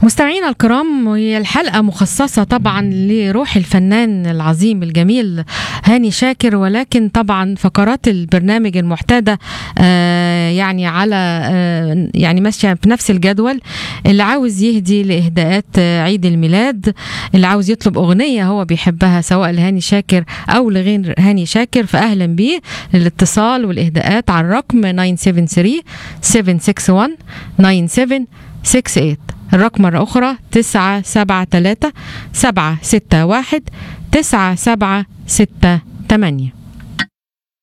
مستمعينا الكرام وهي الحلقة مخصصة طبعا لروح الفنان العظيم الجميل هاني شاكر ولكن طبعا فقرات البرنامج المعتادة آه يعني على آه يعني ماشية بنفس الجدول اللي عاوز يهدي لإهداءات آه عيد الميلاد اللي عاوز يطلب أغنية هو بيحبها سواء لهاني شاكر أو لغير هاني شاكر فأهلا بيه للاتصال والإهداءات على الرقم 973 761 9768 الرقم مرة أخرى تسعة سبعة تلاتة سبعة ستة واحد تسعة سبعة ستة تمانية